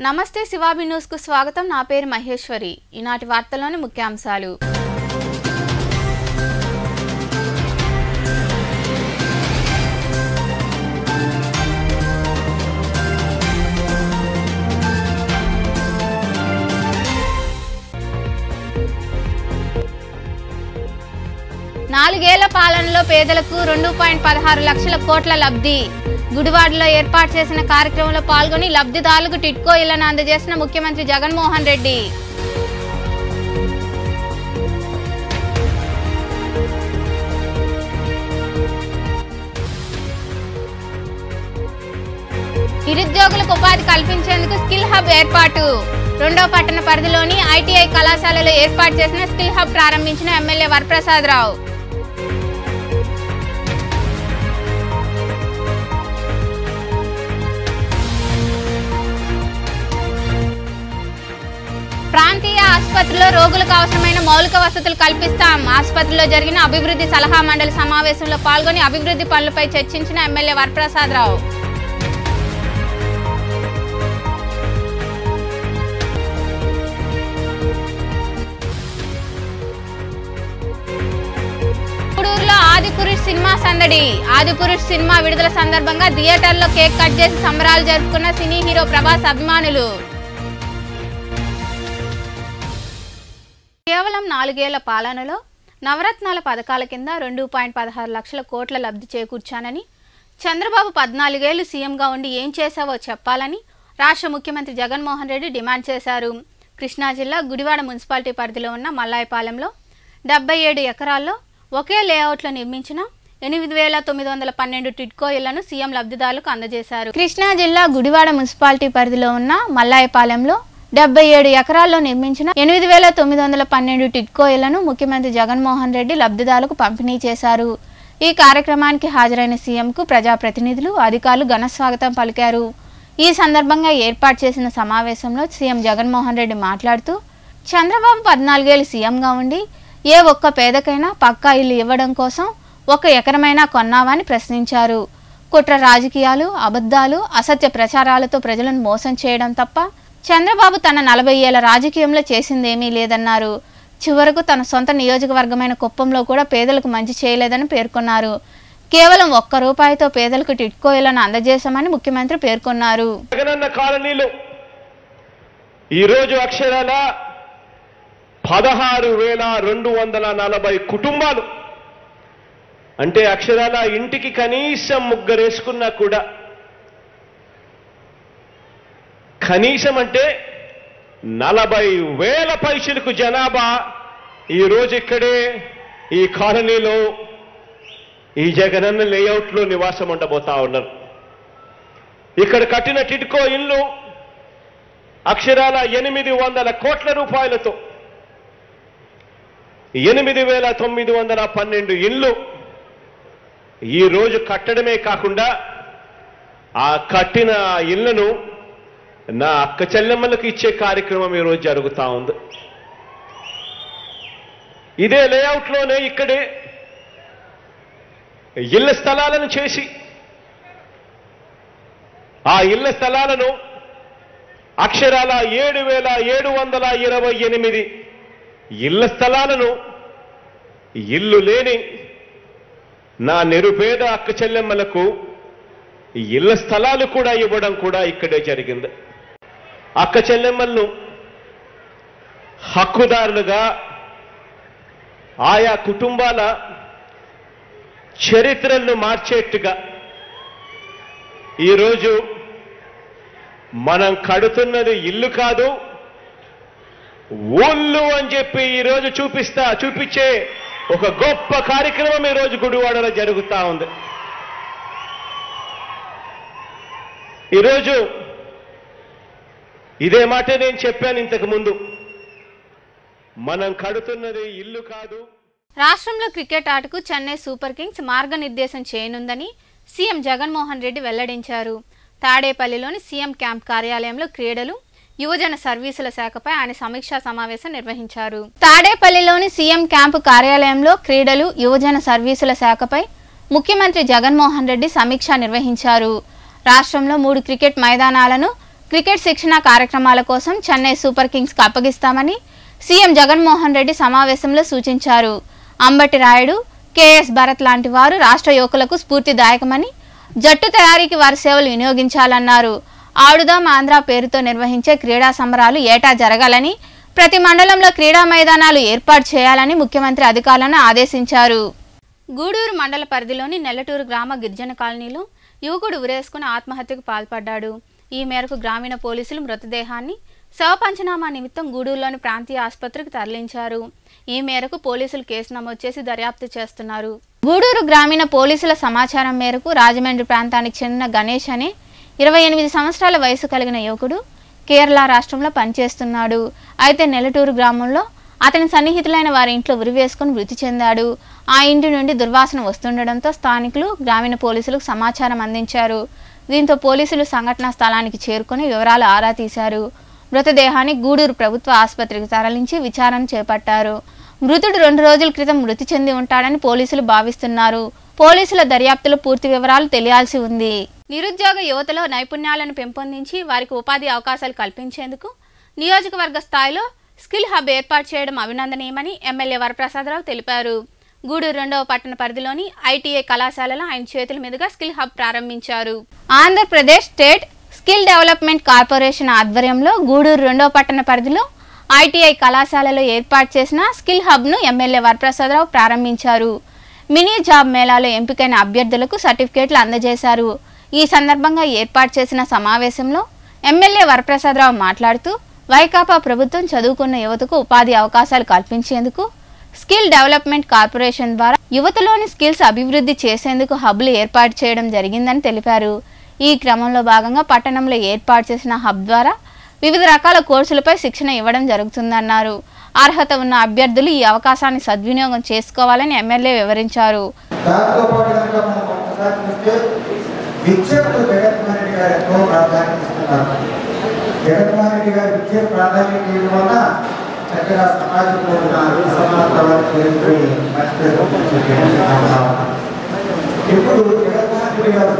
నమస్తే శివాబి న్యూస్ కు స్వాగతం నా పేరు మహేశ్వరి ఈనాటి వార్తల్లోని ముఖ్యాంశాలు నాలుగేళ్ల పాలనలో పేదలకు రెండు పాయింట్ పదహారు లక్షల కోట్ల లబ్ధి గుడివాడలో ఏర్పాటు చేసిన కార్యక్రమంలో పాల్గొని లబ్ధిదారులకు టిట్కో ఇళ్లను అందజేసిన ముఖ్యమంత్రి జగన్మోహన్ రెడ్డి నిరుద్యోగులకు ఉపాధి కల్పించేందుకు స్కిల్ హబ్ ఏర్పాటు రెండో పట్టణ పరిధిలోని ఐటీఐ కళాశాలలో ఏర్పాటు చేసిన స్కిల్ హబ్ ప్రారంభించిన ఎమ్మెల్యే వరప్రసాద్ రావు ప్రాంతీయ ఆసుపత్రిలో రోగులకు అవసరమైన మౌలిక వసతులు కల్పిస్తాం ఆసుపత్రిలో జరిగిన అభివృద్ధి సలహా మండలి సమావేశంలో పాల్గొని అభివృద్ధి పనులపై చర్చించిన ఎమ్మెల్యే వరప్రసాద్ రావు గూడూరులో ఆదిపురుష్ సినిమా సందడి ఆదిపురుష్ సినిమా విడుదల సందర్భంగా థియేటర్లో కేక్ కట్ చేసి సంబరాలు జరుపుకున్న సినీ హీరో ప్రభాస్ అభిమానులు కేవలం నాలుగేళ్ల పాలనలో నవరత్నాల పథకాల కింద రెండు పాయింట్ పదహారు లక్షల కోట్ల లబ్ధి చేకూర్చానని చంద్రబాబు పద్నాలుగేళ్లు సీఎంగా ఉండి ఏం చేశావో చెప్పాలని రాష్ట్ర ముఖ్యమంత్రి జగన్మోహన్ రెడ్డి డిమాండ్ చేశారు కృష్ణా జిల్లా గుడివాడ మున్సిపాలిటీ పరిధిలో ఉన్న మల్లాయపాలెంలో డెబ్బై ఏడు ఎకరాల్లో ఒకే లేఅవుట్లో నిర్మించిన ఎనిమిది వేల తొమ్మిది వందల పన్నెండు టిడ్కో ఇళ్లను సీఎం లబ్ధిదారులకు అందజేశారు కృష్ణా జిల్లా గుడివాడ మున్సిపాలిటీ పరిధిలో ఉన్న మల్లాయపాలెంలో డెబ్బై ఏడు ఎకరాల్లో నిర్మించిన ఎనిమిది వేల తొమ్మిది వందల పన్నెండు టిడ్కో ఇళ్లను ముఖ్యమంత్రి జగన్మోహన్ రెడ్డి లబ్ధిదారులకు పంపిణీ చేశారు ఈ కార్యక్రమానికి హాజరైన సీఎంకు ప్రజాప్రతినిధులు అధికారులు ఘన స్వాగతం పలికారు ఈ సందర్భంగా ఏర్పాటు చేసిన సమావేశంలో సీఎం జగన్మోహన్ రెడ్డి మాట్లాడుతూ చంద్రబాబు పద్నాలుగేళ్ళు సీఎంగా ఉండి ఏ ఒక్క పేదకైనా పక్కా ఇల్లు ఇవ్వడం కోసం ఒక ఎకరమైనా కొన్నావని ప్రశ్నించారు కుట్ర రాజకీయాలు అబద్ధాలు అసత్య ప్రచారాలతో ప్రజలను మోసం చేయడం తప్ప చంద్రబాబు తన నలభై ఏళ్ల రాజకీయంలో చేసిందేమీ లేదన్నారు చివరకు తన సొంత నియోజకవర్గమైన కుప్పంలో కూడా పేదలకు మంచి చేయలేదని పేర్కొన్నారు కేవలం ఒక్క రూపాయితో పేదలకు టిట్కో ఇళ్లను అందజేశామని ముఖ్యమంత్రి పేర్కొన్నారు జగనన్న కాలనీలు ఈరోజు అక్షరాల పదహారు వేల రెండు వందల నలభై కుటుంబాలు అంటే అక్షరాల ఇంటికి కనీసం ముగ్గురేసుకున్నా కూడా కనీసం అంటే నలభై వేల పైసలకు జనాభా ఈరోజు ఇక్కడే ఈ కాలనీలో ఈ జగనన్న లేఅవుట్లో నివాసం ఉండబోతా ఉన్నారు ఇక్కడ కట్టిన టిడ్కో ఇల్లు అక్షరాల ఎనిమిది వందల కోట్ల రూపాయలతో ఎనిమిది వేల తొమ్మిది వందల పన్నెండు ఇళ్ళు ఈ రోజు కట్టడమే కాకుండా ఆ కట్టిన ఆ ఇళ్లను నా అక్క చెల్లెమ్మలకు ఇచ్చే కార్యక్రమం ఈరోజు జరుగుతా ఉంది ఇదే లేఅవుట్లోనే ఇక్కడే ఇళ్ల స్థలాలను చేసి ఆ ఇళ్ల స్థలాలను అక్షరాల ఏడు వేల ఏడు వందల ఇరవై ఎనిమిది ఇళ్ల స్థలాలను ఇల్లు లేని నా నిరుపేద అక్క చెల్లెమ్మలకు ఇళ్ల స్థలాలు కూడా ఇవ్వడం కూడా ఇక్కడే జరిగింది అక్క చెల్లెమ్మలను హక్కుదారులుగా ఆయా కుటుంబాల చరిత్రలను మార్చేట్టుగా ఈరోజు మనం కడుతున్నది ఇల్లు కాదు ఊళ్ళు అని చెప్పి ఈరోజు చూపిస్తా చూపించే ఒక గొప్ప కార్యక్రమం ఈరోజు గుడివాడలో జరుగుతా ఉంది ఈరోజు ఇదే మాట నేను చెప్పాను ఇంతకు ముందు మనం కడుతున్నది ఇల్లు కాదు రాష్ట్రంలో క్రికెట్ ఆటకు చెన్నై సూపర్ కింగ్స్ మార్గనిర్దేశం చేయనుందని సీఎం జగన్మోహన్ రెడ్డి వెల్లడించారు తాడేపల్లిలోని సీఎం క్యాంప్ కార్యాలయంలో క్రీడలు యువజన సర్వీసుల శాఖపై ఆయన సమీక్షా సమావేశం నిర్వహించారు తాడేపల్లిలోని సీఎం క్యాంపు కార్యాలయంలో క్రీడలు యువజన సర్వీసుల శాఖపై ముఖ్యమంత్రి జగన్మోహన్ రెడ్డి సమీక్ష నిర్వహించారు రాష్ట్రంలో మూడు క్రికెట్ మైదానాలను క్రికెట్ శిక్షణ కార్యక్రమాల కోసం చెన్నై సూపర్ కింగ్స్కు అప్పగిస్తామని సీఎం జగన్మోహన్ రెడ్డి సమావేశంలో సూచించారు అంబటి రాయుడు కేఎస్ భరత్ లాంటి వారు రాష్ట్ర యువకులకు స్ఫూర్తిదాయకమని జట్టు తయారీకి వారి సేవలు వినియోగించాలన్నారు ఆడుదాం ఆంధ్ర పేరుతో నిర్వహించే క్రీడా సంబరాలు ఏటా జరగాలని ప్రతి మండలంలో క్రీడా మైదానాలు ఏర్పాటు చేయాలని ముఖ్యమంత్రి అధికారులను ఆదేశించారు గూడూరు మండల పరిధిలోని నెల్లటూరు గ్రామ గిరిజన కాలనీలో యువకుడు ఉరేసుకుని ఆత్మహత్యకు పాల్పడ్డాడు ఈ మేరకు గ్రామీణ పోలీసులు మృతదేహాన్ని శవ పంచనామా నిమిత్తం గూడూరులోని ప్రాంతీయ ఆసుపత్రికి తరలించారు ఈ మేరకు పోలీసులు కేసు నమోదు చేసి దర్యాప్తు చేస్తున్నారు గూడూరు గ్రామీణ పోలీసుల సమాచారం మేరకు రాజమండ్రి ప్రాంతానికి చెందిన గణేష్ అనే ఇరవై ఎనిమిది సంవత్సరాల వయసు కలిగిన యువకుడు కేరళ రాష్ట్రంలో పనిచేస్తున్నాడు అయితే నెల్లటూరు గ్రామంలో అతని సన్నిహితులైన వారి ఇంట్లో ఉరివేసుకుని మృతి చెందాడు ఆ ఇంటి నుండి దుర్వాసన వస్తుండడంతో స్థానికులు గ్రామీణ పోలీసులకు సమాచారం అందించారు దీంతో పోలీసులు సంఘటనా స్థలానికి చేరుకుని వివరాలు ఆరా తీశారు మృతదేహాన్ని గూడూరు ప్రభుత్వ ఆసుపత్రికి తరలించి విచారణ చేపట్టారు మృతుడు రెండు రోజుల క్రితం మృతి చెంది ఉంటాడని పోలీసులు భావిస్తున్నారు పోలీసుల దర్యాప్తులో పూర్తి వివరాలు తెలియాల్సి ఉంది నిరుద్యోగ యువతలో నైపుణ్యాలను పెంపొందించి వారికి ఉపాధి అవకాశాలు కల్పించేందుకు నియోజకవర్గ స్థాయిలో స్కిల్ హబ్ ఏర్పాటు చేయడం అభినందనీయమని ఎమ్మెల్యే వరప్రసాదరావు తెలిపారు గూడూరు రెండవ పట్టణ పరిధిలోని ఐటీఐ కళాశాలలో ఆయన చేతుల మీదుగా స్కిల్ హబ్ ప్రారంభించారు Andhra Pradesh state skill development corporation ఆధ్వర్యంలో గూడూరు రెండవ పట్టణ పరిధిలో ఐటీఐ కళాశాలలో ఏర్పాటు చేసిన స్కిల్ హబ్ను ఎమ్మెల్యే వరప్రసాదరావు ప్రారంభించారు మినీ జాబ్ మేళాలో ఎంపికైన అభ్యర్థులకు సర్టిఫికేట్లు అందజేశారు ఈ సందర్భంగా ఏర్పాటు చేసిన సమావేశంలో ఎమ్మెల్యే వరప్రసాదరావు మాట్లాడుతూ వైకాపా ప్రభుత్వం చదువుకున్న యువతకు ఉపాధి అవకాశాలు కల్పించేందుకు స్కిల్ డెవలప్మెంట్ కార్పొరేషన్ ద్వారా యువతలోని స్కిల్స్ అభివృద్ధి చేసేందుకు హబ్లు ఏర్పాటు చేయడం జరిగిందని తెలిపారు ఈ క్రమంలో భాగంగా పట్టణంలో ఏర్పాటు చేసిన హబ్ ద్వారా వివిధ రకాల కోర్సులపై శిక్షణ ఇవ్వడం జరుగుతుందన్నారు అర్హత ఉన్న అభ్యర్థులు ఈ అవకాశాన్ని సద్వినియోగం చేసుకోవాలని ఎమ్మెల్యే వివరించారు దాంతో పాటు కనుక మనం ఒకసారి చూస్తే విద్యకు జగన్మోహన్ రెడ్డి గారు ఎంతో ప్రాధాన్యత ఇస్తున్నారు జగన్మోహన్ రెడ్డి గారు విద్యకు ప్రాధాన్యత ఇవ్వడం వల్ల చక్కగా సమాజంలో ఉన్న అసమానతలను తొలగిపోయి మంచి పేరు తెచ్చుకుంటున్నాం. ఇప్పుడు జగన్మోహన్ రెడ్డి గారు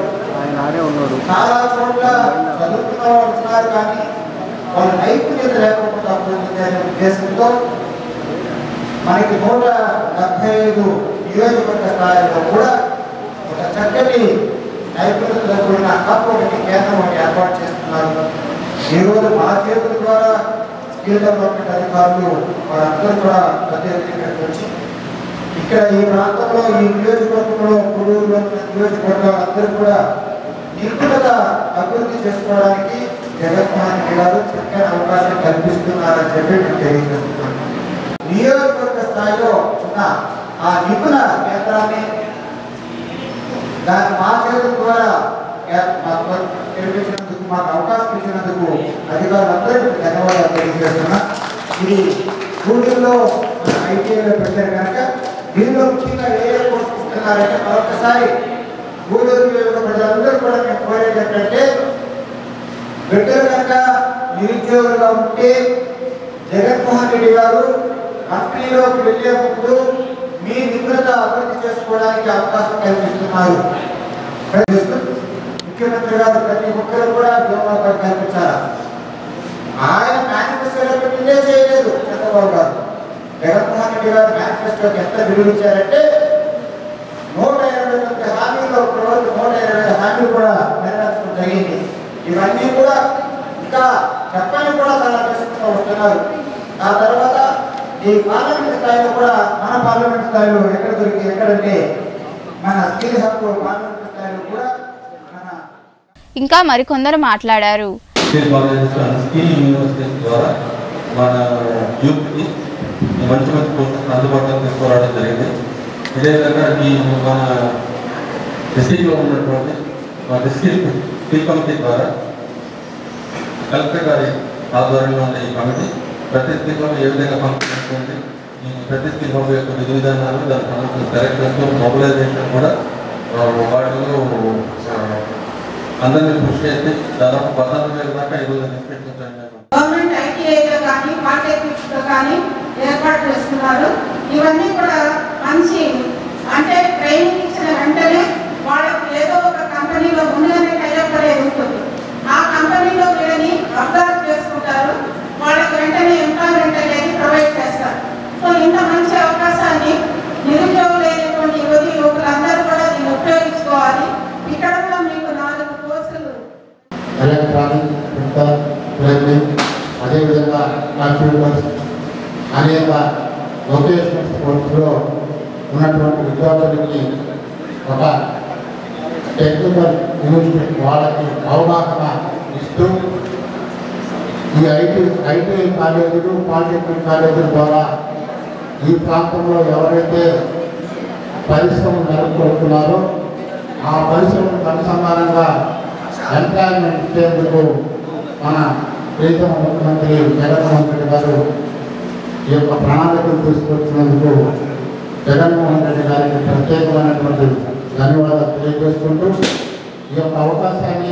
చాలా చోట్ల చదువుకున్న వాళ్ళు ఉన్నారు కానీ వాళ్ళ నైపుణ్యత లేకుండా పోతుంది అనే ఉద్దేశంతో మనకి నూట డెబ్బై ఐదు నియోజకవర్గ స్థాయిలో కూడా ఒక చక్కటి నైపుణ్యతతో కూడిన హబ్ ఒకటి కేంద్రం ఒకటి ఏర్పాటు చేస్తున్నారు ఈరోజు మా చేతుల ద్వారా స్కిల్ డెవలప్మెంట్ అధికారులు వారందరూ కూడా పెద్ద ఎత్తున ఇక్కడికి వచ్చి ఇక్కడ ఈ ప్రాంతంలో ఈ నియోజకవర్గంలో కొడూరులో ఉన్న నియోజకవర్గాలు అందరూ కూడా నిపుణత అభివృద్ధి చేసుకోవడానికి జగన్మోహన్ రెడ్డి గారు చక్కని అవకాశం కల్పిస్తున్నారని చెప్పి నేను తెలియజేస్తున్నాను నియోజకవర్గ స్థాయిలో ఉన్న ఆ నిపుణ కేంద్రాన్ని దాని మా చేతుల ద్వారా ఏ- మాకు తెలిపించినందుకు మాకు అవకాశం ఇచ్చినందుకు అధికారులందరికీ ధన్యవాదాలు తెలియజేస్తున్నా ఇది గూడూరులో ఐటీఐలో పెట్టారు కనుక దీనిలో ముఖ్యంగా ఏ ఏ కోర్సు ఇస్తున్నారంటే మరొకసారి గూడూరు నియోజక ప్రజలందరూ కూడా మేము కోరేది ఏంటంటే బిడ్డలు కనుక నిరుద్యోగులుగా ఉంటే జగన్మోహన్ రెడ్డి గారు కంపెనీలోకి వెళ్ళే ముందు మీ నిపుణత అభివృద్ధి చేసుకోవడానికి అవకాశం కల్పిస్తున్నారు కల్పిస్తూ ముఖ్యమంత్రి గారు ప్రతి ఒక్కరు కూడా ఉద్యోగాలు కల్పించారు ఆయన మేనిఫెస్టోలో పెట్టిందే చేయలేదు చంద్రబాబు గారు జగన్మోహన్ రెడ్డి గారు మేనిఫెస్టోకి ఎంత విలువ ఇచ్చారంటే నూట ఇరవై తొమ్మిది హామీలు ఒక రోజు నూట ఇరవై హామీలు కూడా నెరవేర్చడం జరిగింది ఇవన్నీ కూడా ఇంకా చెప్పని కూడా చాలా చేసుకుంటూ వస్తున్నారు ఆ తర్వాత ఈ పార్లమెంట్ స్థాయిలో కూడా మన పార్లమెంట్ స్థాయిలో ఎక్కడ దొరికి ఎక్కడంటే మన స్కిల్ హబ్ పార్లమెంట్ స్థాయిలో కూడా మన ఇంకా మరికొందరు మాట్లాడారు skill colleges and skill universities ద్వారా మన యూత్కి మంచి మంచి కోర్సెస్ అందుబాటులో తీసుకురావడం జరిగింది ఇదే విధంగా ఈ మన డిస్టిక్లో ఉన్నటువంటి మా డిస్ట్రిక్ట్ స్కిల్ కమిటీ ద్వారా కలెక్టర్ గారి ఆధ్వర్యంలో ఉన్న ఈ కమిటీ ప్రతి స్కీమ్లో ఏ విధంగా పంపిస్తుంది ఈ ప్రతి స్కీమ్ యొక్క విధి విధానాలు దానికి సంబంధించిన కరెక్టర్స్ మొబిలైజేషన్ కూడా ఆ, వాటిలో ఆ, అందరినీ కృషి చేసి దాదాపు పద్నాలుగు వేల దాకా ఈరోజు తీసుకెళ్తున్నాం గవర్నమెంట్ ఐటీఐలో కానీ పాలిటెక్నిక్స్ లో కానీ ఏర్పాటు చేస్తున్నారు ఇవన్నీ కూడా మంచి అంటే ట్రైనింగ్ ఇచ్చిన వెంటనే వాళ్ళకి ఏదో ఒక కంపెనీలో ముందుగానే టైఅప్ అనేది ఉంటుంది ఆ కంపెనీలో వీళ్ళని ఎలక్ట్రానిక్ ప్రింటర్ ప్రింటింగ్ అదేవిధంగా కంప్యూటర్స్ అనేక వొకేషనల్ కోర్సులో ఉన్నటువంటి విద్యార్థులకి ఒక టెక్నికల్ యూనివర్సిటీ వాళ్ళకి అవగాహన ఇస్తూ ఈ ఐటీ ఐటీఐ కాలేజీలు పాలిటెక్నిక్ కాలేజీల ద్వారా ఈ ప్రాంతంలో ఎవరైతే పరిశ్రమలు నెలకొల్పుతున్నారో ఆ పరిశ్రమలకు అనుసంధానంగా ఎంప్లాయ్మెంట్ ఇచ్చేందుకు మన ప్రీతమ ముఖ్యమంత్రి జగన్మోహన్ రెడ్డి గారు ఈ యొక్క ప్రణాళికలు తీసుకొచ్చినందుకు జగన్మోహన్ రెడ్డి గారికి ప్రత్యేకమైనటువంటి ధన్యవాదాలు తెలియజేసుకుంటూ ఈ యొక్క అవకాశాన్ని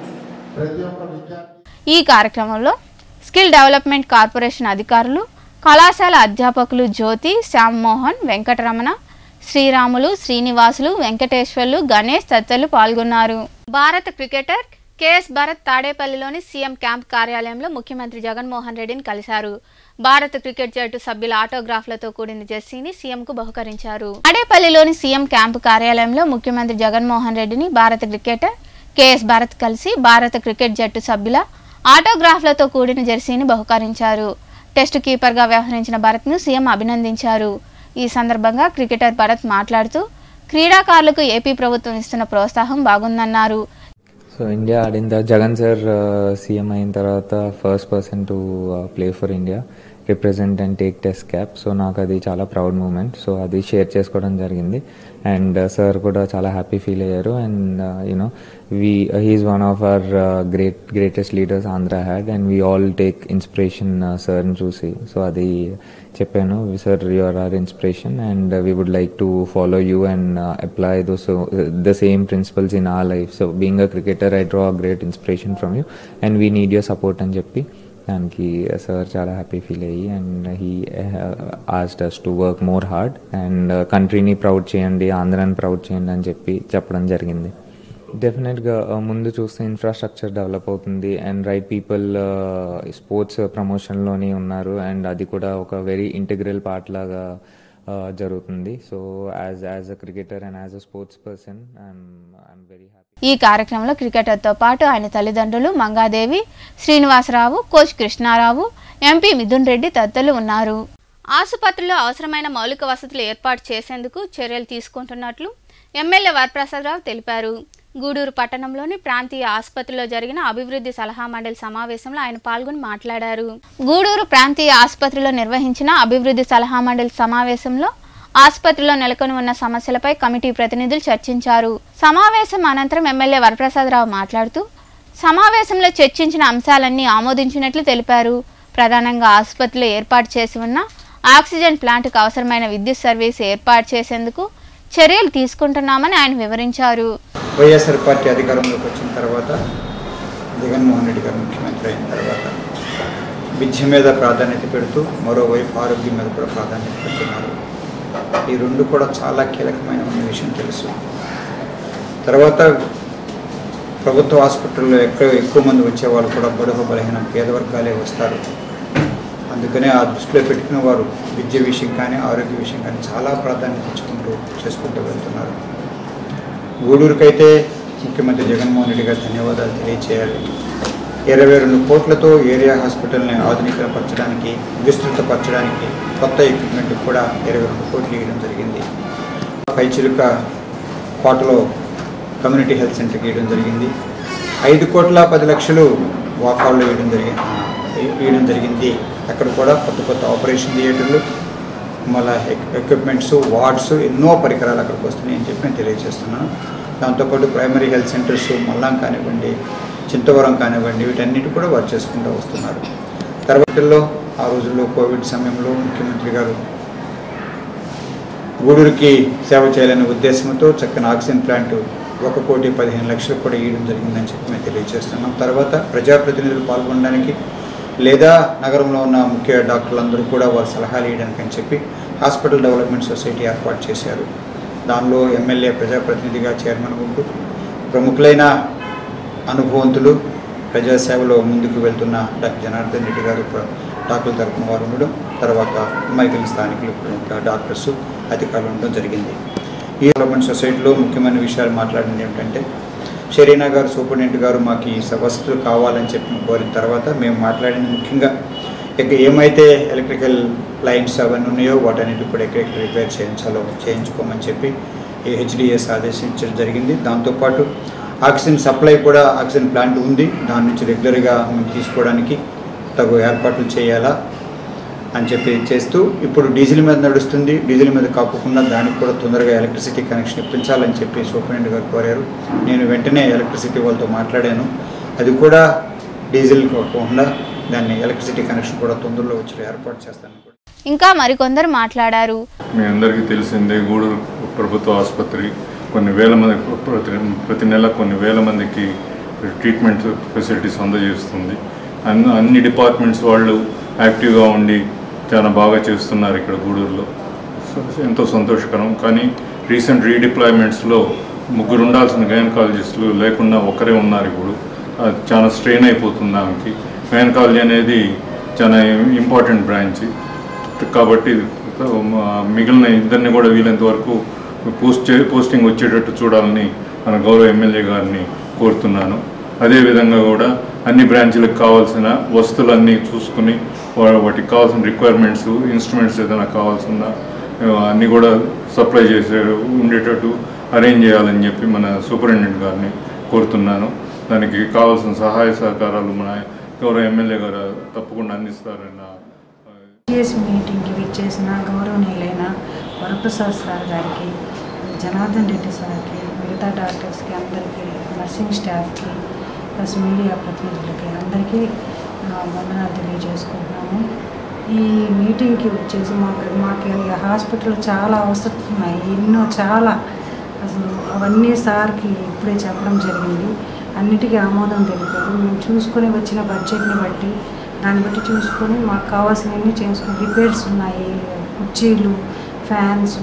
ప్రతి ఒక్క విద్యార్థి ఈ కార్యక్రమంలో స్కిల్ డెవలప్మెంట్ కార్పొరేషన్ అధికారులు కళాశాల అధ్యాపకులు జ్యోతి శ్యామ్మోహన్ వెంకటరమణ శ్రీరాములు శ్రీనివాసులు వెంకటేశ్వర్లు గణేష్ తదితరులు పాల్గొన్నారు భారత క్రికెటర్ కేఎస్ భరత్ తాడేపల్లిలోని సీఎం క్యాంప్ కార్యాలయంలో ముఖ్యమంత్రి జగన్మోహన్ రెడ్డిని కలిశారు భారత క్రికెట్ జట్టు సభ్యుల ఆటోగ్రాఫ్లతో కూడిన జెర్సీని సీఎంకు బహుకరించారు తాడేపల్లిలోని సీఎం క్యాంపు కార్యాలయంలో ముఖ్యమంత్రి జగన్మోహన్ రెడ్డిని భారత క్రికెటర్ కేఎస్ భరత్ కలిసి భారత క్రికెట్ జట్టు సభ్యుల ఆటోగ్రాఫ్లతో కూడిన జెర్సీని బహుకరించారు టెస్టు కీపర్గా వ్యవహరించిన భరత్ను సీఎం అభినందించారు ఈ సందర్భంగా క్రికెటర్ భరత్ మాట్లాడుతూ క్రీడాకారులకు ఏపీ ప్రభుత్వం ఇస్తున్న ప్రోత్సాహం బాగుందన్నారు సో ఇండియా ఆడిన తర్వాత జగన్ సార్ సీఎం అయిన తర్వాత first person to play for India represent and take test cap so నాకు అది చాలా ప్రౌడ్ మూమెంట్ సో అది షేర్ చేసుకోవడం జరిగింది అండ్ సార్ కూడా చాలా హ్యాపీ ఫీల్ అయ్యారు and you know we he's one of our great greatest leaders Andhra had and we all take inspiration సార్ని చూసి సో అది చెప్పాను sir your are inspiration and we would like to follow you and apply those the same principles in our life so being a cricketer I draw great inspiration from you and we need your support అని చెప్పి దానికి sir చాలా happy feel అయ్యి and he asked us to work more hard and కంట్రీని proud చేయండి ఆంధ్రాని proud చేయండి అని చెప్పి చెప్పడం జరిగింది డెఫినెట్గా ముందు చూస్తే ఇన్ఫ్రాస్ట్రక్చర్ డెవలప్ అవుతుంది అండ్ రైట్ పీపుల్ స్పోర్ట్స్ ప్రమోషన్లోనే ఉన్నారు అండ్ అది కూడా ఒక వెరీ ఇంటిగ్రల్ పార్ట్ లాగా uh, జరుగుతుంది so as as a cricketer and as a sports person I'm I'm very happy ఈ కార్యక్రమంలో క్రికెటర్తో పాటు ఆయన తల్లిదండ్రులు మంగాదేవి శ్రీనివాసరావు కోచ్ కృష్ణారావు ఎంపీ మిథున్ రెడ్డి తదితరులు ఉన్నారు ఆసుపత్రిలో అవసరమైన మౌలిక వసతులు ఏర్పాటు చేసేందుకు చర్యలు తీసుకుంటున్నట్లు ఎమ్మెల్యే వరప్రసాదరావు తెలిపారు గూడూరు పట్టణంలోని ప్రాంతీయ ఆసుపత్రిలో జరిగిన అభివృద్ధి సలహా మండలి సమావేశంలో ఆయన పాల్గొని మాట్లాడారు గూడూరు ప్రాంతీయ ఆసుపత్రిలో నిర్వహించిన అభివృద్ధి సలహా మండలి సమావేశంలో ఆసుపత్రిలో నెలకొని ఉన్న సమస్యలపై కమిటీ ప్రతినిధులు చర్చించారు సమావేశం అనంతరం ఎమ్మెల్యే వరప్రసాదరావు మాట్లాడుతూ సమావేశంలో చర్చించిన అంశాలన్నీ ఆమోదించినట్లు తెలిపారు ప్రధానంగా ఆసుపత్రిలో ఏర్పాటు చేసి ఉన్న ఆక్సిజన్ ప్లాంట్కు అవసరమైన విద్యుత్ సర్వీస్ ఏర్పాటు చేసేందుకు చర్యలు తీసుకుంటున్నామని ఆయన వివరించారు వైఎస్ఆర్ పార్టీ అధికారంలోకి వచ్చిన తర్వాత జగన్మోహన్ రెడ్డి గారు ముఖ్యమంత్రి అయిన తర్వాత విద్య మీద ప్రాధాన్యత పెడుతూ మరోవైపు ఆరోగ్యం మీద కూడా ప్రాధాన్యత పెడుతున్నారు ఈ రెండు కూడా చాలా కీలకమైన ఉన్న విషయం తెలుసు తర్వాత ప్రభుత్వ హాస్పిటల్లో ఎక్కడ ఎక్కువ మంది వచ్చేవాళ్ళు కూడా బడుగు బలహీన పేద వర్గాలే వస్తారు అందుకనే ఆ దృష్టిలో పెట్టుకున్న వారు విద్య విషయం కానీ ఆరోగ్య విషయం కానీ చాలా ప్రాధాన్యత ఇచ్చుకుంటూ చేసుకుంటూ వెళ్తున్నారు గూడూరుకైతే ముఖ్యమంత్రి జగన్మోహన్ రెడ్డి గారు ధన్యవాదాలు తెలియచేయాలి ఇరవై రెండు కోట్లతో ఏరియా హాస్పిటల్ని ఆధునీకరపరచడానికి విస్తృతపరచడానికి కొత్త ఎక్విప్మెంట్ కూడా ఇరవై రెండు కోట్లు ఇవ్వడం జరిగింది పైచిలుక కోటలో కమ్యూనిటీ హెల్త్ సెంటర్కి ఇవ్వడం జరిగింది ఐదు కోట్ల పది లక్షలు వాకాల్లో ఇవ్వడం జరిగింది ఇవ్వడం జరిగింది అక్కడ కూడా కొత్త కొత్త ఆపరేషన్ థియేటర్లు మళ్ళీ ఎక్విప్మెంట్స్ వార్డ్స్ ఎన్నో పరికరాలు అక్కడికి వస్తున్నాయి అని చెప్పి నేను తెలియజేస్తున్నాను దాంతోపాటు ప్రైమరీ హెల్త్ సెంటర్స్ మల్లాం కానివ్వండి చింతవరం కానివ్వండి వీటన్నిటి కూడా వర్క్ చేసుకుంటూ వస్తున్నారు తర్వాతలో ఆ రోజుల్లో కోవిడ్ సమయంలో ముఖ్యమంత్రి గారు గూడూరుకి సేవ చేయాలనే ఉద్దేశంతో చక్కని ఆక్సిజన్ ప్లాంట్ ఒక కోటి పదిహేను లక్షలు కూడా ఇవ్వడం జరిగిందని చెప్పి మేము తెలియజేస్తున్నాం తర్వాత ప్రజాప్రతినిధులు పాల్గొనడానికి లేదా నగరంలో ఉన్న ముఖ్య డాక్టర్లందరూ కూడా వారి సలహాలు ఇవ్వడానికి అని చెప్పి హాస్పిటల్ డెవలప్మెంట్ సొసైటీ ఏర్పాటు చేశారు దానిలో ఎమ్మెల్యే ప్రజాప్రతినిధిగా చైర్మన్ ఉంటూ ప్రముఖులైన అనుభవంతులు ప్రజాసేవలో ముందుకు వెళ్తున్న డాక్టర్ జనార్దన్ రెడ్డి గారు ప్ర- డాక్టర్ల తరపున వారు ఉండడం తర్వాత మైకిల్ స్థానికులు కూడా డాక్టర్స్ అధికారులు ఉండడం జరిగింది ఈ డెవలప్మెంట్ సొసైటీలో ముఖ్యమైన విషయాలు మాట్లాడింది ఏమిటంటే షరీనా గారు సూపరింటెండెంట్ గారు మాకు ఈ స- వసతులు కావాలని చెప్పి కోరిన తర్వాత మేము మాట్లాడిన ముఖ్యంగా ఇక ఏమైతే ఎలక్ట్రికల్ లైన్స్ అవన్నీ ఉన్నాయో వాటన్నిటి కూడా ఎక్కడెక్కడ రిపేర్ చేయించాలో చేయించుకోమని చెప్పి ఈ హెచ్డిఎస్ ఆదేశించడం జరిగింది దాంతోపాటు ఆక్సిజన్ సప్లై కూడా ఆక్సిజన్ ప్లాంట్ ఉంది దాని నుంచి రెగ్యులర్గా మేము తీసుకోవడానికి తగు ఏర్పాట్లు చేయాలా అని చెప్పి చేస్తూ ఇప్పుడు డీజిల్ మీద నడుస్తుంది డీజిల్ మీద కాకుండా దానికి కూడా తొందరగా ఎలక్ట్రిసిటీ కనెక్షన్ ఇప్పించాలని చెప్పి సూపరింటెండెంట్ గారు కోరారు నేను వెంటనే ఎలక్ట్రిసిటీ వాళ్ళతో మాట్లాడాను అది కూడా డీజిల్ కాకుండా దాన్ని ఎలక్ట్రిసిటీ కనెక్షన్ కూడా తొందరలో వచ్చి ఏర్పాటు చేస్తాను కూడా ఇంకా మరికొందరు మాట్లాడారు మీ అందరికీ తెలిసిందే గూడూరు ప్రభుత్వ ఆసుపత్రి కొన్ని వేల మంది ప్రతి ప్రతి నెల కొన్ని వేల మందికి ట్రీట్మెంట్ ఫెసిలిటీస్ అందజేస్తుంది అన్ని అన్ని డిపార్ట్మెంట్స్ వాళ్ళు యాక్టివ్గా ఉండి చాలా బాగా చేస్తున్నారు ఇక్కడ గూడూరులో సో ఎంతో సంతోషకరం కానీ రీసెంట్ రీడిప్లాయ్మెంట్స్లో ముగ్గురు ఉండాల్సిన గైనకాలజిస్టులు లేకుండా ఒక్కరే ఉన్నారు ఇప్పుడు అది చాలా స్ట్రెయిన్ అయిపోతుంది ఆమెకి గైనకాలజీ అనేది చాలా ఇంపార్టెంట్ బ్రాంచ్ కాబట్టి ఆ, మిగిలిన ఇద్దరిని కూడా వీలైనంత వరకు పోస్ట్ చే పోస్టింగ్ వచ్చేటట్టు చూడాలని మన గౌరవ ఎమ్మెల్యే గారిని కోరుతున్నాను అదేవిధంగా కూడా అన్ని బ్రాంచీలకు కావాల్సిన వస్తువులన్నీ చూసుకుని వా- వాటికి కావాల్సిన రిక్వైర్మెంట్స్ ఇన్స్ట్రుమెంట్స్ ఏదైనా కావాల్సిన ఆ, అన్నీ కూడా సప్లై చేసే ఉండేటట్టు అరేంజ్ చేయాలని చెప్పి మన సూపరింటెండెంట్ గారిని కోరుతున్నాను దానికి కావాల్సిన సహాయ సహకారాలు మన గౌరవ ఎమ్మెల్యే గారు తప్పకుండా అందిస్తారని నా ఆ, జిఎస్ మీటింగ్కి విచ్చేసిన గౌరవనీయులైన వరప్రసాద్ సార్ గారికి జనార్దన్ రెడ్డి సార్కి మిగతా డాక్టర్స్కి అందరికీ నర్సింగ్ స్టాఫ్కి ప్లస్ మీడియా ప్రతినిధులకి అందరికీ ఆ, వందనాలు తెలియజేసుకుంటున్నాము ఈ మీటింగ్కి వచ్చేసి మాకు మాకు ఈ హాస్పిటల్ చాలా అవసరం ఉన్నాయి ఎన్నో చాలా అసలు అవన్నీ సార్కి ఇప్పుడే చెప్పడం జరిగింది అన్నిటికీ ఆమోదం తెలిపారు మేము చూసుకొని వచ్చిన బడ్జెట్ని బట్టి దాన్ని బట్టి చూసుకొని మాకు కావాల్సినవన్నీ చేసుకుని రిపేర్స్ ఉన్నాయి కుర్చీలు ఫ్యాన్స్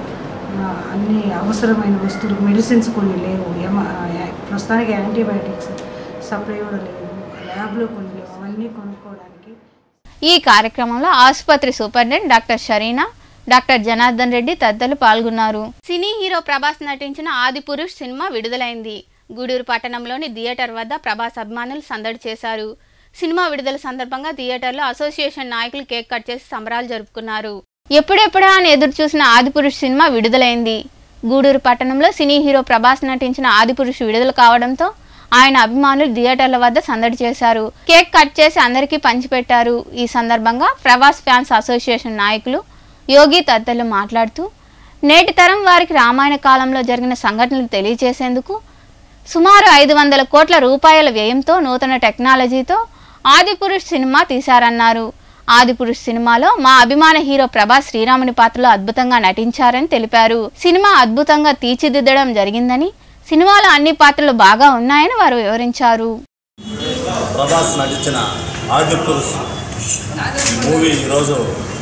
అన్ని అవసరమైన వస్తువులు మెడిసిన్స్ కొన్ని లేవు ఎమ- యా- ప్రస్తుతానికి యాంటీబయాటిక్స్ సప్లై కూడా లేవు ల్యాబ్లో కొన్ని లేవు అవన్నీ కొనుక్కోవడానికి ఈ కార్యక్రమంలో ఆసుపత్రి superintendent doctor Sharina doctor Janardhan Reddy తదితరులు పాల్గొన్నారు సినీ హీరో ప్రభాస్ నటించిన ఆదిపురుష్ సినిమా విడుదలైంది గూడూరు పట్టణంలోని థియేటర్ వద్ద ప్రభాస్ అభిమానులు సందడి చేశారు సినిమా విడుదల సందర్భంగా థియేటర్లో అసోసియేషన్ నాయకులు కేక్ కట్ చేసి సంబరాలు జరుపుకున్నారు ఎప్పుడెప్పుడా అని ఎదురు చూసిన ఆదిపురుష్ సినిమా విడుదలైంది గూడూరు పట్టణంలో సినీ హీరో ప్రభాస్ నటించిన ఆదిపురుష్ విడుదల కావడంతో ఆయన అభిమానులు థియేటర్ల వద్ద సందడి చేశారు కేక్ కట్ చేసి అందరికీ పంచిపెట్టారు ఈ సందర్భంగా ప్రభాస్ ఫ్యాన్స్ అసోసియేషన్ నాయకులు యోగి తదితరులు మాట్లాడుతూ నేటి తరం వారికి రామాయణ కాలంలో జరిగిన సంఘటనలు తెలియజేసేందుకు సుమారు ఐదు వందల కోట్ల రూపాయల వ్యయంతో నూతన టెక్నాలజీతో ఆదిపురుష్ సినిమా తీశారన్నారు ఆదిపురుష్ సినిమాలో మా అభిమాన హీరో ప్రభాస్ శ్రీరాముని పాత్రలో అద్భుతంగా నటించారని తెలిపారు సినిమా అద్భుతంగా తీర్చిదిద్దడం జరిగిందని సినిమాలో అన్ని పాత్రలు బాగా ఉన్నాయని వారు వివరించారు ప్రభాస్ నటించిన ఆదిపురుష్ మూవీ ఈరోజు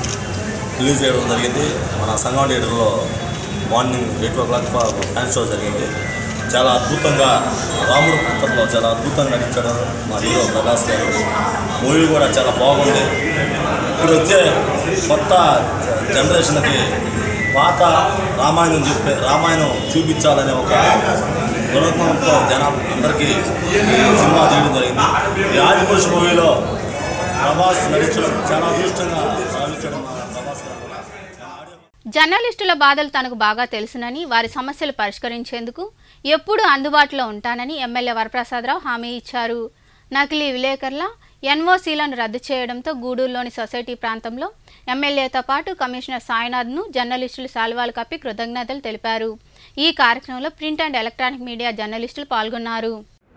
రిలీజ్ చేయడం జరిగింది మన సంగం థియేటర్లో morning eight o'clock fan show జరిగింది చాలా అద్భుతంగా రాముడు పాత్రలో చాలా అద్భుతంగా నటించడం మా హీరో ప్రభాస్ గారు మూవీ కూడా చాలా బాగుంది ఇప్పుడు వచ్చే కొత్త జనరేషన్కి పాత రామాయణం చెప్పే రామాయణం చూపించాలనే ఒక దురత్నంతో జనం అందరికీ ఈ సినిమా తీయడం జరిగింది ఈ ఆదిపురుష్ మూవీలో ప్రభాస్ నటించడం చాలా అదృష్టంగా భావించడం మా ప్రభాస్ గారు కూడా చాలా ఆడియో జర్నలిస్టుల బాధలు తనకు బాగా తెలుసునని వారి సమస్యలు పరిష్కరించేందుకు ఎప్పుడూ అందుబాటులో ఉంటానని ఎమ్మెల్యే వరప్రసాదరావు హామీ ఇచ్చారు నకిలీ విలేకరుల ఎన్ఓసీలను రద్దు చేయడంతో గూడూరులోని సొసైటీ ప్రాంతంలో ఎమ్మెల్యేతో పాటు కమిషనర్ సాయినాథ్ను జర్నలిస్టులు శాలువాలు కప్పి కృతజ్ఞతలు తెలిపారు ఈ కార్యక్రమంలో ప్రింట్ అండ్ ఎలక్ట్రానిక్ మీడియా జర్నలిస్టులు పాల్గొన్నారు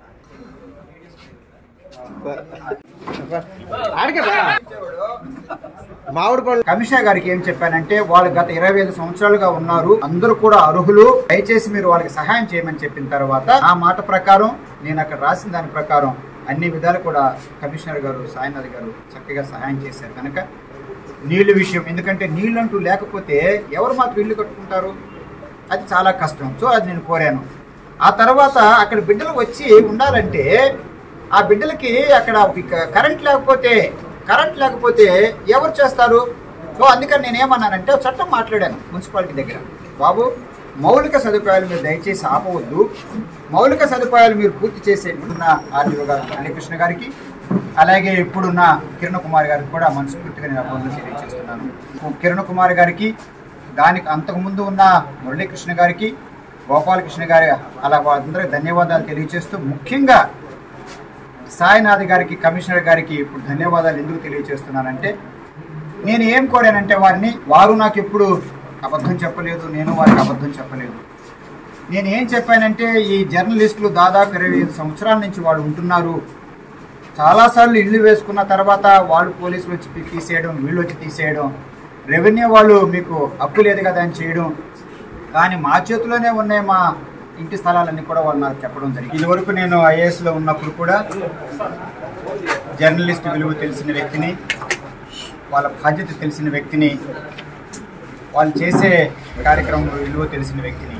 మామిడి పళ్ళు కమిషనర్ గారికి ఏం చెప్పానంటే వాళ్ళు గత ఇరవై ఐదు సంవత్సరాలుగా ఉన్నారు అందరూ కూడా అర్హులు దయచేసి మీరు వాళ్ళకి సహాయం చేయమని చెప్పిన తర్వాత ఆ మాట ప్రకారం నేను అక్కడ రాసిన దాని ప్రకారం అన్ని విధాలు కూడా కమిషనర్ గారు సాయినాథ్ గారు చక్కగా సహాయం చేశారు కనుక నీళ్లు విషయం ఎందుకంటే నీళ్ళు అంటూ లేకపోతే ఎవరు మాత్రం ఇల్లు కట్టుకుంటారు అది చాలా కష్టం సో అది నేను కోరాను ఆ తర్వాత అక్కడ బిడ్డలు వచ్చి ఉండాలంటే ఆ బిడ్డలకి అక్కడ ఇక కరెంట్ లేకపోతే కరెంట్ లేకపోతే ఎవరు చేస్తారు సో అందుకని నేను ఏమన్నానంటే చట్టం మాట్లాడాను మున్సిపాలిటీ దగ్గర బాబు మౌలిక సదుపాయాలు మీరు దయచేసి ఆపవద్దు మౌలిక సదుపాయాలు మీరు పూర్తి చేసే ఇప్పుడున్న ఆర్డీఓ గారు మురళీకృష్ణ గారికి అలాగే ఇప్పుడున్న కిరణ్ కుమార్ గారికి కూడా మనస్ఫూర్తిగా నేను అభినందనలు తెలియజేస్తున్నాను కిరణ్ కుమార్ గారికి దానికి అంతకుముందు ఉన్న మురళీకృష్ణ గారికి గోపాలకృష్ణ గారి అలా వాళ్ళందరికీ ధన్యవాదాలు తెలియజేస్తూ ముఖ్యంగా సాయినాథ్ గారికి కమిషనర్ గారికి ఇప్పుడు ధన్యవాదాలు ఎందుకు తెలియజేస్తున్నానంటే నేను ఏం కోరానంటే వారిని వారు నాకు ఎప్పుడు అబద్ధం చెప్పలేదు నేను వారికి అబద్ధం చెప్పలేదు నేను ఏం చెప్పానంటే ఈ జర్నలిస్టులు దాదాపు ఇరవై ఐదు సంవత్సరాల నుంచి వాళ్ళు ఉంటున్నారు చాలాసార్లు ఇల్లు వేసుకున్న తర్వాత వాళ్ళు పోలీసులు వచ్చి తీ- తీసేయడం వీళ్ళు వచ్చి తీసేయడం రెవెన్యూ వాళ్ళు మీకు అప్పు లేదు కదా అని చేయడం కానీ మా చేతిలోనే ఉన్నాయి మా ఇంటి స్థలాలన్నీ కూడా వాళ్ళు నాకు చెప్పడం జరిగింది ఇదివరకు నేను ఐఏఎస్లో ఉన్నప్పుడు కూడా జర్నలిస్ట్ విలువ తెలిసిన వ్యక్తిని వాళ్ళ బాధ్యత తెలిసిన వ్యక్తిని వాళ్ళు చేసే కార్యక్రమం విలువ తెలిసిన వ్యక్తిని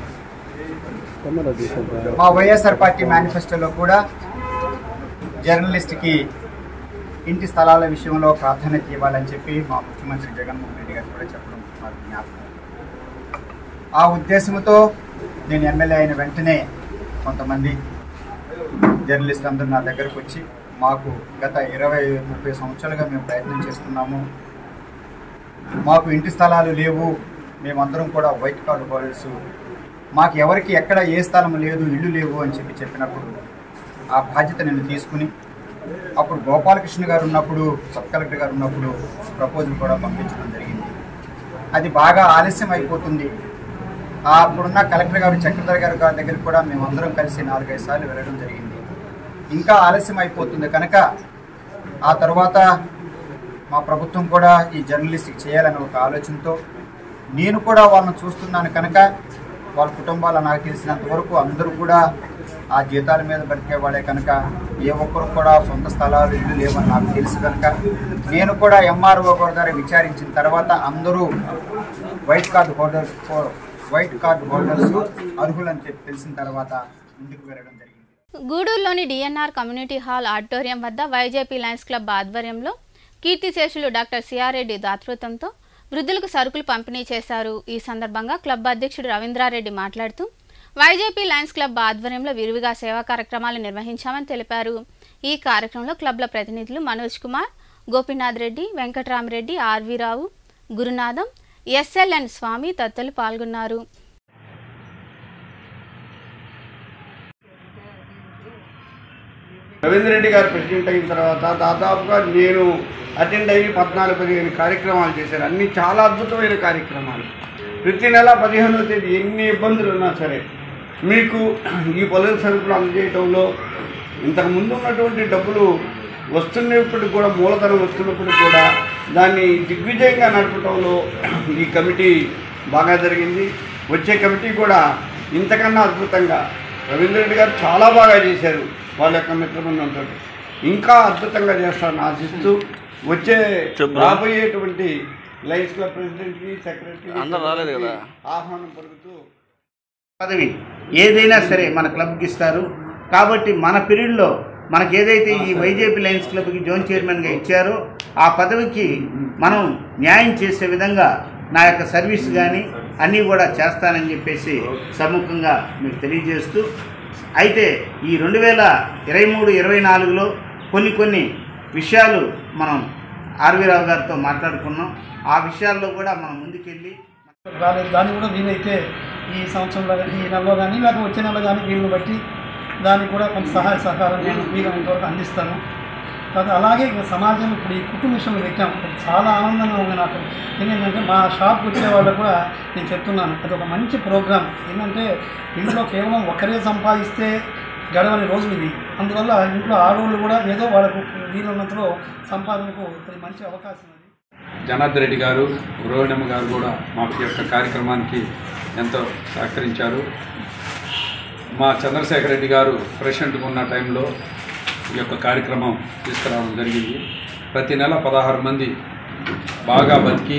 మా వైఎస్ఆర్ పార్టీ మేనిఫెస్టోలో కూడా జర్నలిస్ట్కి ఇంటి స్థలాల విషయంలో ప్రాధాన్యత ఇవ్వాలని చెప్పి మా ముఖ్యమంత్రి జగన్మోహన్ రెడ్డి గారు కూడా చెప్పడం మాకు జ్ఞాపకం ఆ ఉద్దేశంతో నేను ఎమ్మెల్యే అయిన వెంటనే కొంతమంది జర్నలిస్ట్ అందరూ నా దగ్గరకు వచ్చి మాకు గత ఇరవై ముప్పై సంవత్సరాలుగా మేము ప్రయత్నం చేస్తున్నాము మాకు ఇంటి స్థలాలు లేవు మేమందరం కూడా వైట్ కార్డు హోల్డర్స్ మాకు ఎవరికి ఎక్కడ ఏ స్థలం లేదు ఇల్లు లేవు అని చెప్పి చెప్పినప్పుడు ఆ బాధ్యత నేను తీసుకుని అప్పుడు గోపాలకృష్ణ గారు ఉన్నప్పుడు సబ్ కలెక్టర్ గారు ఉన్నప్పుడు ప్రపోజల్ కూడా పంపించడం జరిగింది అది బాగా ఆలస్యం అయిపోతుంది ఆ అప్పుడున్న కలెక్టర్ గారు చక్రధర్ గారు గారి దగ్గరికి కూడా మేమందరం కలిసి నాలుగైదు సార్లు వెళ్ళడం జరిగింది ఇంకా ఆలస్యం అయిపోతుంది కనుక ఆ తర్వాత మా ప్రభుత్వం కూడా ఈ జర్నలిస్ట్కి చేయాలని ఒక ఆలోచనతో నేను కూడా వాళ్ళని చూస్తున్నాను కనుక వాళ్ళ కుటుంబాలు నాకు తెలిసినంత వరకు అందరూ కూడా ఆ జీతాల మీద బతికే వాళ్ళే కనుక ఏ ఒక్కరు కూడా సొంత స్థలాలు ఇల్లు లేవని నాకు తెలుసు కనుక నేను కూడా ఎంఆర్ఓ గారు విచారించిన తర్వాత అందరూ white card holders white card holders అర్హులని చెప్పి తెలిసిన తర్వాత ముందుకు వెళ్ళడం జరిగింది గూడూరులోని డిఎన్ఆర్ కమ్యూనిటీ హాల్ ఆడిటోరియం వద్ద వైజేపీ లయన్స్ క్లబ్ ఆధ్వర్యంలో కీర్తిశేషులు డాక్టర్ సిఆర్రెడ్డి దాతృత్వంతో వృద్ధులకు సరుకులు పంపిణీ చేశారు ఈ సందర్భంగా క్లబ్ అధ్యక్షుడు రవీంద్రారెడ్డి మాట్లాడుతూ వైజేపీ లయన్స్ క్లబ్ ఆధ్వర్యంలో విరివిగా సేవా కార్యక్రమాలు నిర్వహించామని తెలిపారు ఈ కార్యక్రమంలో క్లబ్ల ప్రతినిధులు మనోజ్ కుమార్ గోపీనాథ్ రెడ్డి వెంకట్రామరెడ్డి ఆర్వి రావు గురునాథం ఎస్ఎల్ఎన్ స్వామి తదితరులు పాల్గొన్నారు రవీంద్ర రెడ్డి గారు ప్రెసిడెంట్ అయిన తర్వాత దాదాపుగా నేను అటెండ్ అయ్యి పద్నాలుగు పదిహేను కార్యక్రమాలు చేశాను అన్నీ చాలా అద్భుతమైన కార్యక్రమాలు ప్రతి నెల పదిహేనవ తేదీ ఎన్ని ఇబ్బందులు ఉన్నా సరే మీకు ఈ పొలం సరుకులు అందజేయటంలో ఇంతకు ముందు ఉన్నటువంటి డబ్బులు వస్తున్నప్పటికి కూడా మూలధనం వస్తున్నప్పటికి కూడా దాన్ని దిగ్విజయంగా నడపడంలో ఈ కమిటీ బాగా జరిగింది వచ్చే కమిటీ కూడా ఇంతకన్నా అద్భుతంగా రవీంద్ర రెడ్డి గారు చాలా బాగా చేశారు వాళ్ళ యొక్క మిత్రబృందంతో ఇంకా అద్భుతంగా చేస్తారని ఆశిస్తూ వచ్చే రాబోయేటువంటి లయన్స్ క్లబ్ ప్రెసిడెంట్కి సెక్రటరీ అందరూ రాలేదు కదా. ఆహ్వానం పలుకుతూ పదవి ఏదైనా సరే మన క్లబ్కి ఇస్తారు కాబట్టి మన పీరియడ్లో మనకి ఏదైతే ఈ వైజేపీ లయన్స్ క్లబ్కి జోన్ చైర్మన్గా ఇచ్చారో ఆ పదవికి మనం న్యాయం చేసే విధంగా నా యొక్క సర్వీస్ కానీ అన్నీ కూడా చేస్తానని చెప్పేసి సముఖంగా మీకు తెలియజేస్తూ అయితే ఈ రెండు వేల ఇరవై మూడు ఇరవై నాలుగులో కొన్ని కొన్ని విషయాలు మనం ఆర్వీ రావు గారితో మాట్లాడుకున్నాం ఆ విషయాల్లో కూడా మనం ముందుకెళ్ళి రాలేదు దాన్ని కూడా వీలైతే ఈ సంవత్సరంలో కానీ ఈ నెలలో కానీ లేకపోతే వచ్చే నెలలో కానీ వీళ్ళని బట్టి దానికి కూడా కొంత సహాయ సహకారం నేను వీలైనంత వరకు అందిస్తాను తర్వాత అలాగే ఇంకా సమాజం ఇప్పుడు ఈ కుటుంబ విషయంలో పెట్టాం అది చాలా ఆనందంగా ఉంది నాకు ఏంటంటే మా షాప్కి వచ్చే వాళ్ళకు కూడా నేను చెప్తున్నాను అది ఒక మంచి ప్రోగ్రామ్ ఏంటంటే ఇంట్లో కేవలం ఒకరే సంపాదిస్తే గడవని రోజులు ఇవి అందువల్ల ఇంట్లో ఆడవాళ్ళు కూడా ఏదో వాళ్ళకు వీలున్నంతలో సంపాదనకు అది మంచి అవకాశం అది జనార్దన్ రెడ్డి గారు రోహిణమ్మ గారు కూడా మా యొక్క కార్యక్రమానికి ఎంతో సహకరించారు మా చంద్రశేఖర్ రెడ్డి గారు ప్రెసిడెంట్గా ఉన్న టైంలో ఈ యొక్క కార్యక్రమం తీసుకురావడం జరిగింది ప్రతి నెల పదహారు మంది బాగా బతికి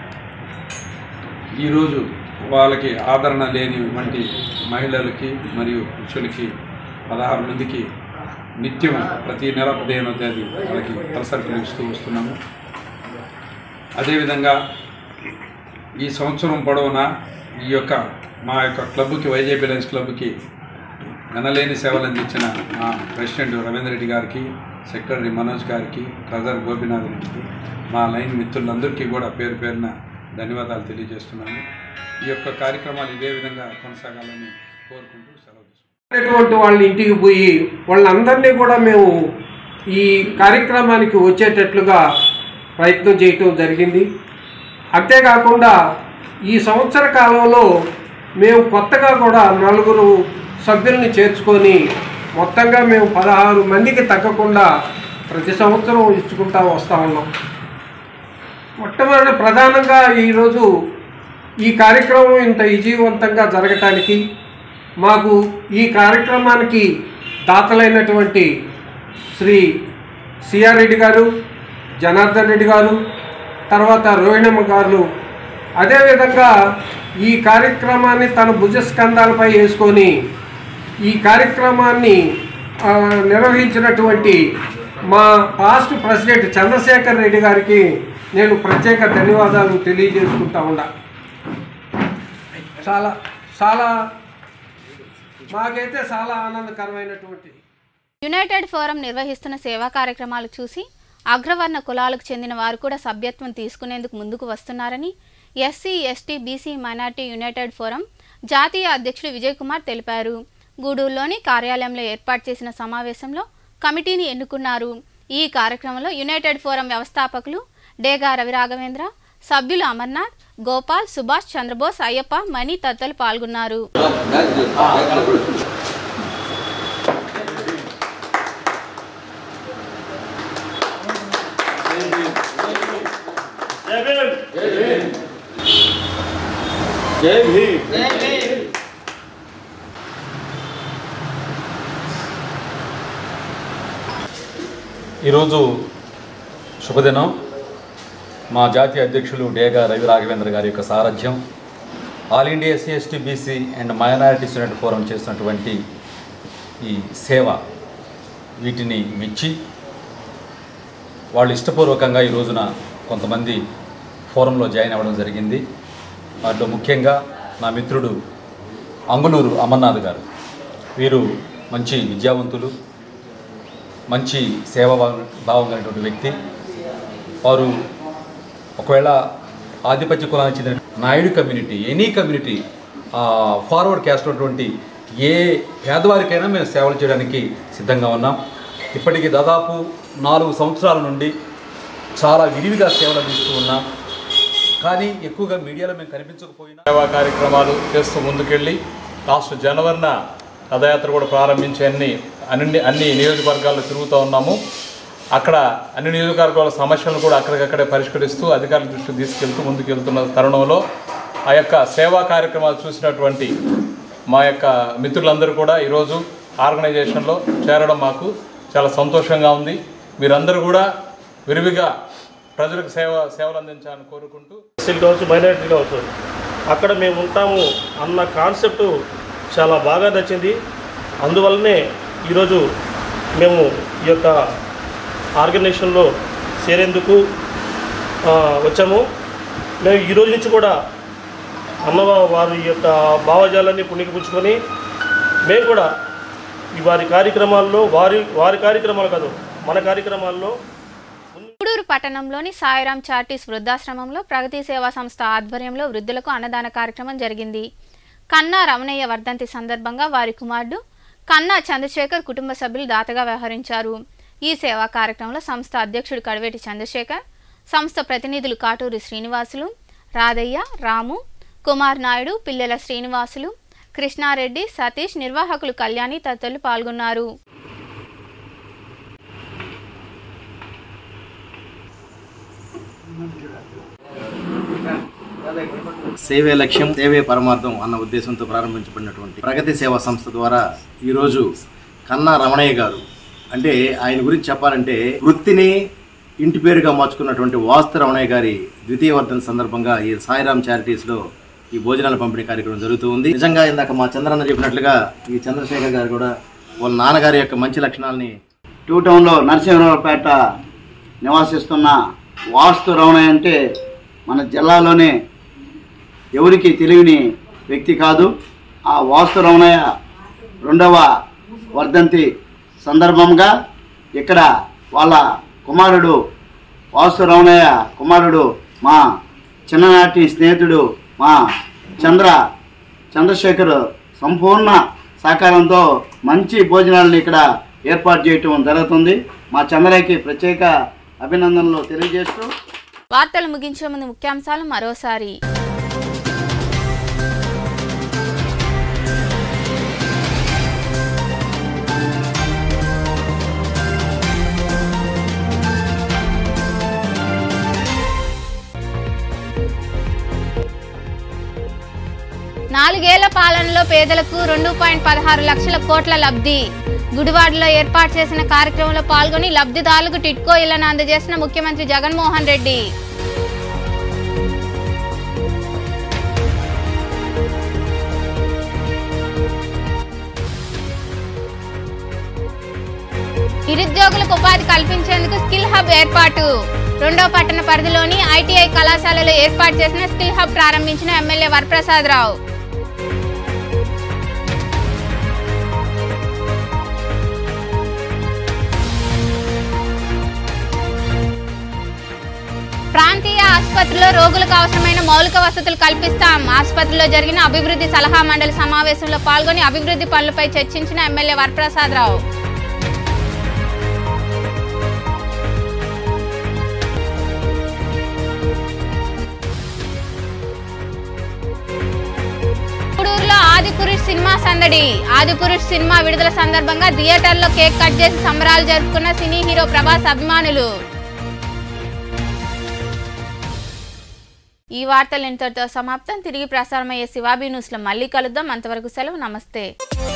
ఈరోజు వాళ్ళకి ఆదరణ లేని వంటి మహిళలకి మరియు పురుషులకి పదహారు మందికి నిత్యం ప్రతి నెల పదిహేనో తేదీ వాళ్ళకి తలసరుకులు ఇస్తూ వస్తున్నాము అదేవిధంగా ఈ సంవత్సరం పొడవునా ఈ యొక్క మా యొక్క క్లబ్కి వైజేపీ లయన్స్ క్లబ్కి వెనలేని సేవలు అందించిన మా ప్రెసిడెంట్ రవీంద్ర రెడ్డి గారికి సెక్రటరీ మనోజ్ గారికి ట్రెజర్ గోపీనాథ్ రెడ్డికి మా లైన్ మిత్రులందరికీ కూడా పేరు పేరున ధన్యవాదాలు తెలియజేస్తున్నాను ఈ యొక్క కార్యక్రమాలు ఇదే విధంగా కొనసాగాలని కోరుకుంటూ సెలవు తీసుకుంటాను. అనేటువంటి వాళ్ళ ఇంటికి పోయి వాళ్ళందరినీ కూడా మేము ఈ కార్యక్రమానికి వచ్చేటట్లుగా ప్రయత్నం చేయటం జరిగింది అంతేకాకుండా ఈ సంవత్సర కాలంలో మేము కొత్తగా కూడా నలుగురు సభ్యుల్ని చేర్చుకొని మొత్తంగా మేము పదహారు మందికి తగ్గకుండా ప్రతి సంవత్సరం ఇచ్చుకుంటా వస్తూ ఉన్నాం మొట్టమొదటి ప్రధానంగా ఈరోజు ఈ కార్యక్రమం ఇంత విజయవంతంగా జరగటానికి మాకు ఈ కార్యక్రమానికి దాతలైనటువంటి శ్రీ సిఆర్ రెడ్డి గారు జనార్దన్ రెడ్డి గారు తర్వాత రోహిణమ్మ గారు అదేవిధంగా ఈ కార్యక్రమాన్ని తన భుజస్కంధాలపై వేసుకొని ఈ కార్యక్రమాన్ని ఆ, నిర్వహించినటువంటి మా పాస్ట్ ప్రెసిడెంట్ చంద్రశేఖర్ రెడ్డి గారికి నేను ప్రత్యేక ధన్యవాదాలు తెలియజేసుకుంటా ఉన్నా చాలా చాలా మాకైతే చాలా ఆనందకరమైనటువంటిది యునైటెడ్ ఫోరం నిర్వహిస్తున్న సేవా కార్యక్రమాలు చూసి అగ్రవర్ణ కులాలకు చెందిన వారు కూడా సభ్యత్వం తీసుకునేందుకు ముందుకు వస్తున్నారని SC ST BC minority united forum జాతీయ అధ్యక్షులు విజయ్ కుమార్ తెలిపారు గూడూరులోని కార్యాలయంలో ఏర్పాటు చేసిన సమావేశంలో కమిటీని ఎన్నుకున్నారు ఈ కార్యక్రమంలో యునైటెడ్ ఫోరం వ్యవస్థాపకులు డేగా రవిరాఘవేంద్ర సభ్యులు అమర్నాథ్ గోపాల్ సుభాష్ చంద్రబోస్ అయ్యప్ప మణి తదితరులు పాల్గొన్నారు జై భీమ్ ఈరోజు శుభదినం మా జాతీయ అధ్యక్షులు డేగా రవి రాఘవేంద్ర గారి యొక్క సారథ్యం all India SC ST BC and minorities united forum చేస్తున్నటువంటి ఈ సేవ వీటిని మెచ్చి వాళ్ళు ఇష్టపూర్వకంగా ఈ రోజున కొంతమంది ఫోరంలో జాయిన్ అవ్వడం జరిగింది వాటిలో ముఖ్యంగా నా మిత్రుడు అంగులూరు అమర్నాథ్ గారు వీరు మంచి విద్యావంతులు మంచి సేవా భావం కలిగినటువంటి వ్యక్తి వారు ఒకవేళ ఆధిపత్య కులానికి చెందిన Naidu community any community forward caste ఉన్నటువంటి ఏ పేదవారికైనా మేము సేవలు చేయడానికి సిద్ధంగా ఉన్నాం ఇప్పటికి దాదాపు నాలుగు సంవత్సరాల నుండి చాలా విరివిగా సేవలు అందిస్తూ ఉన్నాం కానీ ఎక్కువగా మీడియాలో మేము కనిపించకపోయినా సేవా కార్యక్రమాలు చేస్తూ ముందుకెళ్ళి లాస్ట్ జనవరిన రథయాత్ర కూడా ప్రారంభించి అన్ని అన్ని అన్ని నియోజకవర్గాల్లో తిరుగుతూ ఉన్నాము అక్కడ అన్ని నియోజకవర్గాల సమస్యలను కూడా అక్కడికక్కడే పరిష్కరిస్తూ అధికారుల దృష్టికి తీసుకెళ్తూ ముందుకెళ్తున్న తరుణంలో ఆ యొక్క సేవా కార్యక్రమాలు చూసినటువంటి మా యొక్క మిత్రులందరూ కూడా ఈరోజు ఆర్గనైజేషన్లో చేరడం మాకు చాలా సంతోషంగా ఉంది మీరందరూ కూడా విరివిగా ప్రజలకు సేవ సేవలు అందించాలని కోరుకుంటూ ఎస్సీలు కావచ్చు మైనారిటీ కావచ్చు అక్కడ మేము ఉంటాము అన్న కాన్సెప్ట్ చాలా బాగా నచ్చింది అందువల్లనే ఈరోజు మేము ఈ యొక్క ఆర్గనైజేషన్లో చేరేందుకు ఆ, వచ్చాము మేము ఈ రోజు నుంచి కూడా అన్న వారి యొక్క భావజాలాన్ని పుణికిపుచ్చుకొని మేము కూడా ఈ వారి కార్యక్రమాల్లో వారి వారి కార్యక్రమాలు కాదు మన కార్యక్రమాల్లో గూడూరు పట్టణంలోని సాయిరాం చార్టీస్ వృద్ధాశ్రమంలో ప్రగతి సేవా సంస్థ ఆధ్వర్యంలో వృద్ధులకు అన్నదాన కార్యక్రమం జరిగింది కన్నా రమణయ్య వర్ధంతి సందర్భంగా వారి కుమారుడు కన్నా చంద్రశేఖర్ కుటుంబ సభ్యులు దాతగా వ్యవహరించారు ఈ సేవా కార్యక్రమంలో సంస్థ అధ్యక్షుడు కడివేటి చంద్రశేఖర్ సంస్థ ప్రతినిధులు కాటూరి శ్రీనివాసులు రాధయ్య రాము కుమార్ నాయుడు పిల్లెల శ్రీనివాసులు కృష్ణారెడ్డి సతీష్ నిర్వాహకులు కళ్యాణి తదితరులు పాల్గొన్నారు సేవే లక్ష్యం సేవే పరమార్థం అన్న ఉద్దేశంతో ప్రారంభించబడినటువంటి ప్రగతి సేవా సంస్థ ద్వారా ఈరోజు కన్నా రమణయ్య గారు అంటే ఆయన గురించి చెప్పాలంటే వృత్తిని ఇంటి పేరుగా మార్చుకున్నటువంటి వాస్తు రమణయ్య గారి ద్వితీయ వర్ధన సందర్భంగా ఈ సాయిరామ్ చారిటీస్లో ఈ భోజనాల పంపిణీ కార్యక్రమం జరుగుతూ ఉంది నిజంగా ఇందాక మా చంద్రన్న చెప్పినట్లుగా ఈ చంద్రశేఖర్ గారు కూడా వాళ్ళ నాన్నగారి యొక్క మంచి లక్షణాలని టూ టౌన్లో నరసింహరావుపేట నివాసిస్తున్న వాస్తు రమణయ్య అంటే మన జిల్లాలోనే ఎవరికి తెలియని వ్యక్తి కాదు ఆ వాస్తు రమణయ్య రెండవ వర్ధంతి సందర్భంగా ఇక్కడ వాళ్ళ కుమారుడు వాసు రమణయ్య కుమారుడు మా చిన్ననాటి స్నేహితుడు మా చంద్ర చంద్రశేఖర్ సంపూర్ణ సహకారంతో మంచి భోజనాలను ఇక్కడ ఏర్పాటు చేయటం జరుగుతుంది మా చంద్రయ్యకి ప్రత్యేక అభినందనలు తెలియజేస్తూ వార్తలు ముగించే ముందు ముఖ్యాంశాలు మరోసారి నాలుగేళ్ల పాలనలో పేదలకు రెండు పాయింట్ పదహారు లక్షల కోట్ల లబ్ధి గుడివాడలో ఏర్పాటు చేసిన కార్యక్రమంలో పాల్గొని లబ్ధిదారులకు టిట్కో ఇళ్లను అందజేసిన ముఖ్యమంత్రి జగన్మోహన్ రెడ్డి నిరుద్యోగులకు ఉపాధి కల్పించేందుకు స్కిల్ హబ్ ఏర్పాటు రెండో పట్టణ పరిధిలోని ఐటీఐ కళాశాలలో ఏర్పాటు చేసిన స్కిల్ హబ్ ప్రారంభించిన ఎమ్మెల్యే వరప్రసాద్ రావు ప్రాంతీయ ఆసుపత్రిలో రోగులకు అవసరమైన మౌలిక వసతులు కల్పిస్తాం ఆసుపత్రిలో జరిగిన అభివృద్ధి సలహా మండలి సమావేశంలో పాల్గొని అభివృద్ధి పనులపై చర్చించిన ఎమ్మెల్యే వరప్రసాద్ రావు గూడూరులో ఆదిపురుష్ సినిమా సందడి ఆదిపురుష్ సినిమా విడుదల సందర్భంగా థియేటర్లో కేక్ కట్ చేసి సంబరాలు జరుపుకున్న సినీ హీరో ప్రభాస్ అభిమానులు ఈ వార్తలు ఇంతటితో సమాప్తం తిరిగి ప్రసారమయ్యే శివాబీ న్యూస్లో మళ్ళీ కలుద్దాం అంతవరకు సెలవు నమస్తే